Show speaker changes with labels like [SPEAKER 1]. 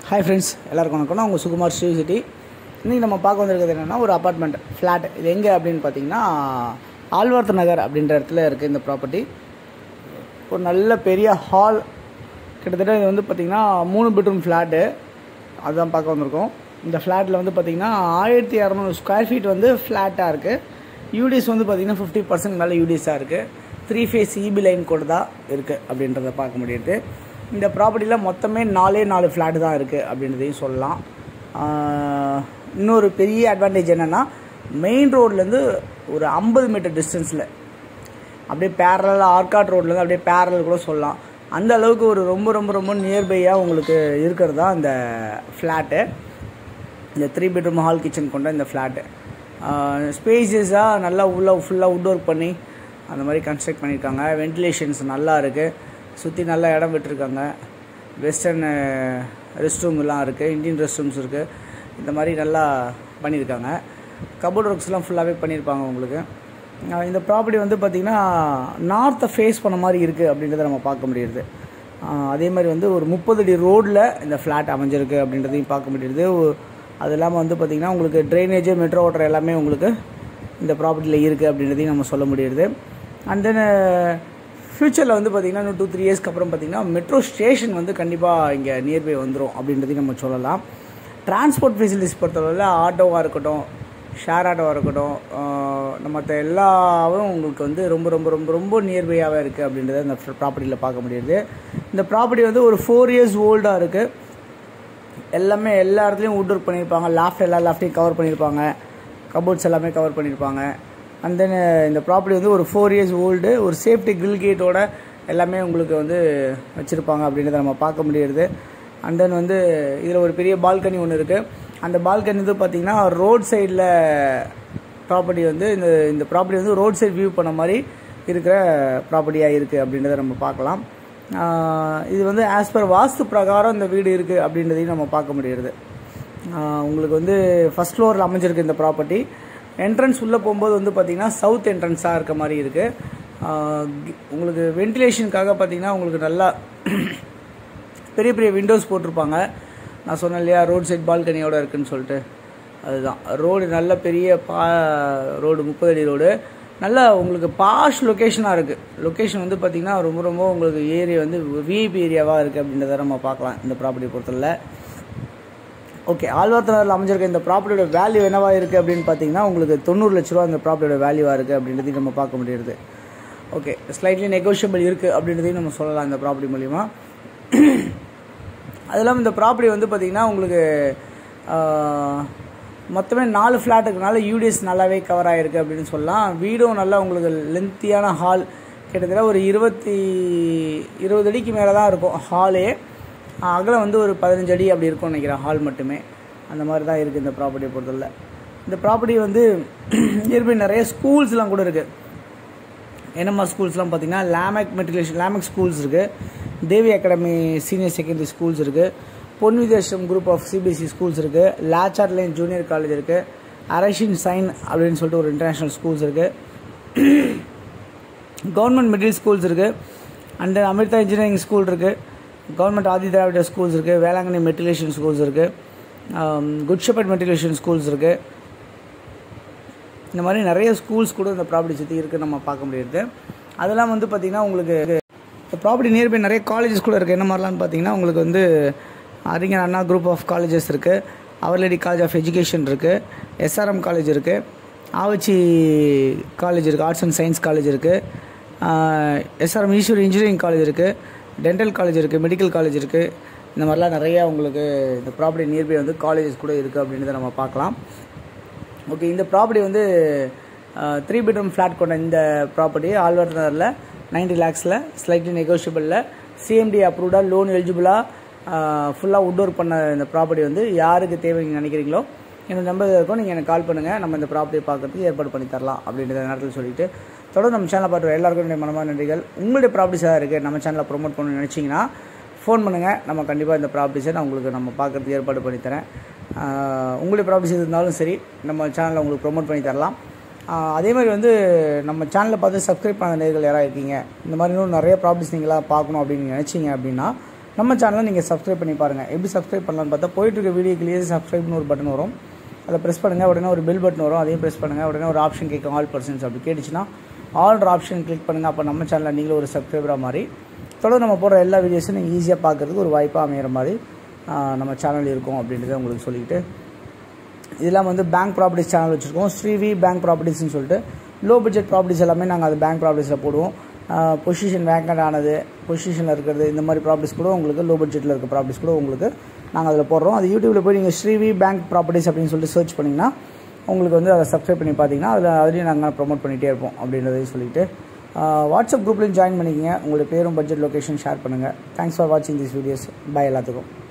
[SPEAKER 1] hi friends எல்லாருக்கும் வணக்கம் நான் உங்கள் சுகுமார் ஸ்ரீ சிட்டி இன்றைக்கி நம்ம பார்க்க வந்திருக்கிறது என்னென்னா ஒரு அப்பார்ட்மெண்ட் ஃப்ளாட் இது எங்கே அப்படின்னு பார்த்தீங்கன்னா ஆழ்வார்த்த நகர் அப்படின்ற இடத்துல இருக்குது இந்த ப்ராப்பர்ட்டி ஒரு நல்ல பெரிய ஹால் கிட்டத்தட்ட இது வந்து பார்த்திங்கன்னா மூணு பெட்ரூம் ஃப்ளாட்டு அதுதான் பார்க்க வந்திருக்கோம் இந்த ஃப்ளாட்டில் வந்து பார்த்திங்கன்னா ஆயிரத்தி இரநூறு ஸ்கொயர் ஃபீட் வந்து ஃப்ளாட்டாக இருக்குது யூடிஎஸ் வந்து பார்த்திங்கன்னா ஃபிஃப்டி பர்சன்ட் மேலே யூடிஎஸாக இருக்குது த்ரீ ஃபேஸ் இபி லைன் கூட தான் இருக்குது அப்படின்றத பார்க்க முடியுது இந்த ப்ராப்பர்ட்டியில் மொத்தமே நாலே நாலு ஃப்ளாட்டு தான் இருக்குது அப்படின்றதையும் சொல்லலாம் ஆஹ் இன்னொரு பெரிய அட்வான்டேஜ் என்னென்னா மெயின் ரோட்லேருந்து ஒரு ஐம்பது மீட்டர் டிஸ்டன்ஸில் அப்படியே பேரலாக ஆர்காட் ரோட்லேருந்து அப்படியே பேரல் கூட சொல்லலாம் அந்த அளவுக்கு ஒரு ரொம்ப ரொம்ப ரொம்ப நியர்பையாக உங்களுக்கு இருக்கிறது தான் இந்த ஃப்ளாட்டு இந்த த்ரீ பெட்ரூம் ஹால் கிச்சன் கொண்ட இந்த ஃப்ளாட்டு ஸ்பேசியஸாக நல்லா உள்ள ஃபுல்லாக உட் ஒர்க் பண்ணி அந்த மாதிரி கன்ஸ்ட்ரக்ட் பண்ணியிருக்காங்க வென்டிலேஷன்ஸ் நல்லா இருக்குது சுற்றி நல்லா இடம் விட்டுருக்காங்க வெஸ்டர்ன் ரெஸ்ட் ரூம்லாம் இருக்குது இந்தியன் ரெஸ்ட் ரூம்ஸ் இருக்குது இந்த மாதிரி நல்லா பண்ணியிருக்காங்க கபோர்ட் ஒர்க்ஸ்லாம் ஃபுல்லாகவே பண்ணியிருப்பாங்க உங்களுக்கு அஹ் இந்த ப்ராப்பர்ட்டி வந்து பார்த்திங்கன்னா நார்த்தை ஃபேஸ் பண்ண மாதிரி இருக்குது அப்படின்றத நம்ம பார்க்க முடியுது அஹ் அதே மாதிரி வந்து ஒரு முப்பது அடி ரோடில் இந்த ஃப்ளாட் அமைஞ்சிருக்கு அப்படின்றதையும் பார்க்க முடியுது ஒ- அது இல்லாமல் வந்து பார்த்திங்கன்னா உங்களுக்கு ட்ரைனேஜ் மெட்ரோ வாட்டர் எல்லாமே உங்களுக்கு இந்த ப்ராப்பர்ட்டியில் இருக்குது அப்படின்றதையும் நம்ம சொல்ல முடியுது அண்ட் தென் ஃப்யூச்சரில் வந்து பார்த்திங்கன்னா இன்னும் டூ த்ரீ இயர்ஸ்க்கு அப்புறம் பார்த்திங்கன்னா மெட்ரோ ஸ்டேஷன் வந்து கண்டிப்பாக இங்கே நியர்பை வந்துடும் அப்படின்றதையும் நம்ம சொல்லலாம் டிரான்ஸ்போர்ட் ஃபெசிலிட்டிஸ் பொறுத்தளவில் ஆட்டோவாக இருக்கட்டும் ஷேர் ஆட்டோவாக இருக்கட்டும் ஆஹ் நம்ம மற்ற எல்லாவும் உங்களுக்கு வந்து ரொம்ப ரொம்ப ரொம்ப ரொம்ப நியர்பையாகவே இருக்குது அப்படின்றத இந்த ப்ராப்பர்ட்டியில் பார்க்க முடியுது இந்த ப்ராப்பர்ட்டி வந்து ஒரு ஃபோர் இயர்ஸ் ஓல்டாக இருக்குது எல்லாமே எல்லா இடத்துலையும் வுட் ஒர்க் பண்ணியிருப்பாங்க லாஃப்ட் எல்லா லாஃப்ட்டையும் கவர் பண்ணியிருப்பாங்க கபோர்ட்ஸ் எல்லாமே கவர் பண்ணியிருப்பாங்க அண்ட் தென் இந்த ப்ராப்பர்ட்டி வந்து ஒரு ஃபோர் இயர்ஸ் ஓல்டு ஒரு சேஃப்டி கிரில் கேட்டோட எல்லாமே உங்களுக்கு வந்து வச்சுருப்பாங்க அப்படின்றத நம்ம பார்க்க முடியுது அண்ட் தென் வந்து இதில் ஒரு பெரிய பால்கனி ஒன்று இருக்குது அந்த பால்கனி வந்து பார்த்திங்கன்னா ரோட் சைடில் ப்ராப்பர்ட்டி வந்து இந்த இந்த ப்ராப்பர்ட்டி வந்து ரோட் சைடு வியூ பண்ண மாதிரி இருக்கிற ப்ராப்பர்ட்டியாக இருக்குது அப்படின்றத நம்ம பார்க்கலாம் ஆஹ் இது வந்து ஆஸ் பர் வாஸ்து பிரகாரம் இந்த வீடு இருக்குது அப்படின்றதையும் நம்ம பார்க்க முடியுது ஆஹ் உங்களுக்கு வந்து ஃபஸ்ட் ஃப்ளோரில் அமைஞ்சிருக்கு இந்த ப்ராப்பர்ட்டி என்ட்ரன்ஸ் உள்ளே போகும்போது வந்து பார்த்திங்கன்னா சவுத் என்ட்ரன்ஸாக இருக்க மாதிரி இருக்குது உங்களுக்கு வென்டிலேஷனுக்காக பார்த்திங்கன்னா உங்களுக்கு நல்லா பெரிய பெரிய விண்டோஸ் போட்டிருப்பாங்க நான் சொன்னேன் இல்லையா ரோட் சைட் பால்கனியோட இருக்குன்னு சொல்லிட்டு அதுதான் ரோடு நல்ல பெரிய பா ரோடு முப்பது அடி ரோடு நல்ல உங்களுக்கு பாஷ் லொக்கேஷனாக இருக்குது லொக்கேஷன் வந்து பார்த்திங்கன்னா ரொம்ப ரொம்ப உங்களுக்கு ஏரியா வந்து விஐபி ஏரியாவாக இருக்குது அப்படின்றத நம்ம பார்க்கலாம் இந்த ப்ராப்பர்ட்டி பொறுத்தல ஓகே ஆழ்வார்த்தனரில் அமைஞ்சிருக்க இந்த ப்ராப்பர்ட்டியோட வேல்யூ என்னவா இருக்குது அப்படின்னு பார்த்தீங்கன்னா உங்களுக்கு தொண்ணூறு லட்ச ரூபா இந்த ப்ராப்பர்ட்டியோட வேல்யூவாக இருக்குது அப்படின்றதையும் நம்ம பார்க்க முடியுது ஓகே ஸ்லைட்லி நெகோஷியபிள் இருக்குது அப்படின்றதையும் நம்ம சொல்லலாம் இந்த ப்ராப்பர்ட்டி மூலிமா அது இல்லாமல் இந்த ப்ராப்பர்ட்டி வந்து பார்த்திங்கன்னா உங்களுக்கு ஆஹ், மொத்தமே நாலு ஃப்ளாட் இருக்கனால யூடிஎஸ் நல்லாவே கவர் ஆகிருக்கு அப்படின்னு சொல்லலாம் வீடும் நல்லா உங்களுக்கு லென்த்தியான ஹால் கிட்டத்தட்ட ஒரு இருபத்தி இருபது அடிக்கு மேலே தான் இருக்கும் ஹாலே அகலம் வந்து ஒரு பதினஞ்சு அடி அப்படி இருக்கும்னு நினைக்கிறேன் ஹால் மட்டுமே அந்த மாதிரி தான் இருக்குது இந்த ப்ராப்பர்ட்டியை பொறுத்தவரை இந்த ப்ராப்பர்ட்டி வந்து நியர்பை நிறைய ஸ்கூல்ஸ்லாம் கூட இருக்குது என்னம்மா ஸ்கூல்ஸ்லாம் பார்த்தீங்கன்னா லேமக் மெட்ரிகுலேஷன் லேமக் ஸ்கூல்ஸ் இருக்குது Devi academy senior secondary schools இருக்குது Pon Vidyashram group of CBSE schools இருக்குது லாச்சார் லைன் ஜூனியர் காலேஜ் இருக்குது அரஷின் சைன் அப்படின்னு சொல்லிட்டு ஒரு இன்டர்நேஷ்னல் ஸ்கூல்ஸ் இருக்குது கவர்மெண்ட் மிடில் ஸ்கூல்ஸ் இருக்குது அண்ட் அமிர்தா இன்ஜினியரிங் ஸ்கூல் இருக்குது கவர்மெண்ட் ஆதி திராவிட ஸ்கூல்ஸ் இருக்குது வேளாங்கண்ணி மெட்ரிகுலேஷன் ஸ்கூல்ஸ் இருக்குது குட் ஷெப்பர்ட் மெட்ரிகுலேஷன் ஸ்கூல்ஸ் இருக்குது இந்த மாதிரி நிறைய ஸ்கூல்ஸ் கூட இந்த ப்ராப்பர்ட்டி சுற்றி இருக்குது நம்ம பார்க்க முடியுது அதெல்லாம் வந்து பார்த்திங்கன்னா உங்களுக்கு இந்த ப்ராப்பர்ட்டி நியர்பை நிறைய காலேஜஸ் கூட இருக்குது என்ன மாதிரிலாம்னு பார்த்தீங்கன்னா உங்களுக்கு வந்து அறிஞர் அண்ணா குரூப் ஆஃப் காலேஜஸ் இருக்குது our lady college of education இருக்குது எஸ்ஆர்எம் காலேஜ் இருக்குது ஆவச்சி காலேஜ் இருக்குது ஆர்ட்ஸ் அண்ட் சயின்ஸ் காலேஜ் இருக்குது எஸ்ஆர்எம் ஈஸ்வரி இன்ஜினியரிங் காலேஜ் இருக்குது டென்டல் காலேஜ் இருக்குது மெடிக்கல் காலேஜ் இருக்குது இந்த மாதிரிலாம் நிறையா உங்களுக்கு இந்த ப்ராப்பர்ட்டி நியர்பை வந்து காலேஜஸ் கூட இருக்குது அப்படின்றத நம்ம பார்க்கலாம் ஓகே இந்த ப்ராப்பர்ட்டி வந்து த்ரீ பெட்ரூம் ஃப்ளாட் கொண்ட இந்த ப்ராப்பர்ட்டி ஆழ்வார் நகரில் நைன்டி லேக்ஸில் ஸ்லைட்லி நெகோஷியபிளில் சிஎம்டி அப்ரூவ்டாக லோன் எலிஜிபிளாக ஃபுல்லாக வுட் ஒர்க் பண்ண இந்த ப்ராப்பர்ட்டி வந்து யாருக்கு தேவை நீங்கள் நினைக்கிறீங்களோ என்னோட நம்பர் இருக்கும் நீங்கள் எனக்கு கால் பண்ணுங்கள் நம்ம இந்த ப்ராப்பர்ட்டியை பார்க்கறதுக்கு ஏற்பாடு பண்ணி தரலாம் அப்படின்றத நேரத்தில் சொல்லிட்டு தொடர்ந்து நம்ம சேனலை பார்த்து எல்லாருக்கும் என்னுடைய மனமான நன்றிகள் உங்களுடைய ப்ராப்பர்ட்டிஸ் ஏதாவது இருக்குது நம்ம சேனலை ப்ரோமோட் பண்ணணும்னு நினச்சிங்கன்னா ஃபோன் பண்ணுங்கள் நம்ம கண்டிப்பாக இந்த ப்ராப்பர்ட்டிஸை நான் உங்களுக்கு நம்ம பார்க்கறதுக்கு ஏற்பாடு பண்ணி தரேன் ஆஹ் உங்களுடைய ப்ராப்பர்ட்டிஸ் இருந்தாலும் சரி நம்ம சேனலில் உங்களுக்கு ப்ரோமோட் பண்ணி தரலாம் ஆஹ் அதே மாதிரி வந்து நம்ம சேனலை பார்த்து சப்ஸ்கிரைப் பண்ண நேர்கள் யாராவது இருக்கீங்க இந்த மாதிரி இன்னும் நிறைய ப்ராப்பர்ட்டிஸ் நீங்களாக பார்க்கணும் அப்படின்னு நினச்சிங்க அப்படின்னா நம்ம சேனலை நீங்கள் சப்ஸ்கிரைப் பண்ணி பாருங்கள் எப்படி சப்ஸ்கிரைப் பண்ணலான்னு பார்த்தா போயிட்டு இருக்க வீடியோக்குள்ளேயே சப்ஸ்கிரைப்னு ஒரு பட்டன் வரும் அதை ப்ரெஸ் பண்ணுங்கள் உடனே ஒரு பெல் பட்டன் வரும் அதையும் ப்ரெஸ் பண்ணுங்கள் உடனே ஒரு ஆப்ஷன் கேட்கும் ஆல் பர்சன்ஸ் அப்படி கேட்டுச்சுன்னா ஆல் ஆப்ஷன் கிளிக் பண்ணுங்கள் அப்போ நம்ம சேனலில் நீங்களும் ஒரு சப்ஸ்கிரைபராக மாதிரி தொடர்ந்து நம்ம போடுற எல்லா வீடியோஸும் நீங்கள் ஈஸியாக பார்க்குறதுக்கு ஒரு வாய்ப்பாக அமையிற மாதிரி ஆஹ், நம்ம சேனல் இருக்கும் அப்படின்றத உங்களுக்கு சொல்லிக்கிட்டு இதெல்லாம் வந்து பேங்க் ப்ராப்பர்ட்டிஸ் சேனல் வச்சுருக்கோம் ஸ்ரீவி பேங்க் ப்ராப்பர்ட்டிஸ்னு சொல்லிட்டு லோ பட்ஜெட் ப்ராப்பர்ட்டிஸ் எல்லாமே நாங்கள் அது பேங்க் ப்ராப்பர்ட்டிஸில் போடுவோம் பொசிஷன் வேக்கண்ட் ஆனது பொசிஷனில் இருக்கிறது இந்த மாதிரி ப்ராப்பர்ட்டிஸ் கூட உங்களுக்கு லோ பட்ஜெட்டில் இருக்க ப்ராப்பர்ட்டிஸ் கூட உங்களுக்கு நாங்கள் அதில் போடுறோம் அது யூடியூப்பில் போய் நீங்கள் ஸ்ரீவி பேங்க் ப்ராப்பர்ட்டிஸ் அப்படின்னு சொல்லிட்டு சர்ச் பண்ணிங்கன்னா உங்களுக்கு வந்து அதை சப்ஸ்கிரைப் பண்ணி பார்த்தீங்கன்னா அதில் அதுலேயும் நாங்கள் ப்ரோமோட் பண்ணிகிட்டே இருப்போம் அப்படின்றதையும் சொல்லிட்டு ஆஹ், வாட்ஸ்அப் குரூப்லையும் ஜாயின் பண்ணிக்கங்க உங்களுடைய பேரும் பட்ஜெட் லொகேஷன் ஷேர் பண்ணுங்கள் தேங்க்ஸ் ஃபார் வாட்சிங் திஸ் வீடியோஸ் பை எல்லாத்துக்கும்